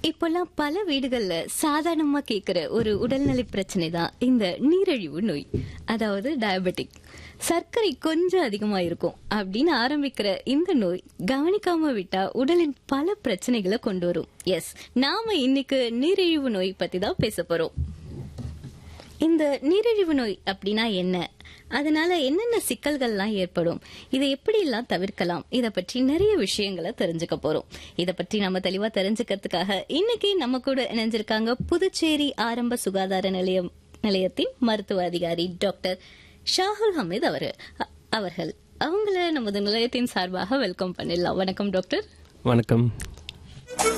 இப்பெல்லாம் பல வீடுகள்ல சாதாரணமா கேக்குற ஒரு உடல்நலை பிரச்சனை தான் இந்த நீரிழிவு நோய் அதாவது டயபெட்டிக் சர்க்கரை கொஞ்சம் அதிகமா இருக்கும் அப்படின்னு ஆரம்பிக்கிற இந்த நோய் கவனிக்காம விட்டா உடலின் பல பிரச்சனைகளை கொண்டு வரும் எஸ் நாம இன்னைக்கு நீரிழிவு நோய் பத்தி தான் பேச போறோம் இந்த நீரிழிவு நோய் அப்படின்னா என்ன அதனால என்னென்ன சிக்கல்கள்லாம் ஏற்படும் இதை எப்படியெல்லாம் தவிர்க்கலாம் இத பற்றி நிறைய விஷயங்களை தெரிஞ்சுக்க போறோம் இத பற்றி நம்ம தெளிவா தெரிஞ்சுக்கிறதுக்காக இன்னைக்கு நம்ம கூட இணைஞ்சிருக்காங்க புதுச்சேரி ஆரம்ப சுகாதார நிலையம் நிலையத்தின் மருத்துவ அதிகாரி டாக்டர் ஷாகுல் ஹமீத் அவர் அவர்கள் அவங்கள நமது நிலையத்தின் சார்பாக வெல்கம் பண்ணிடலாம் வணக்கம் டாக்டர் வணக்கம்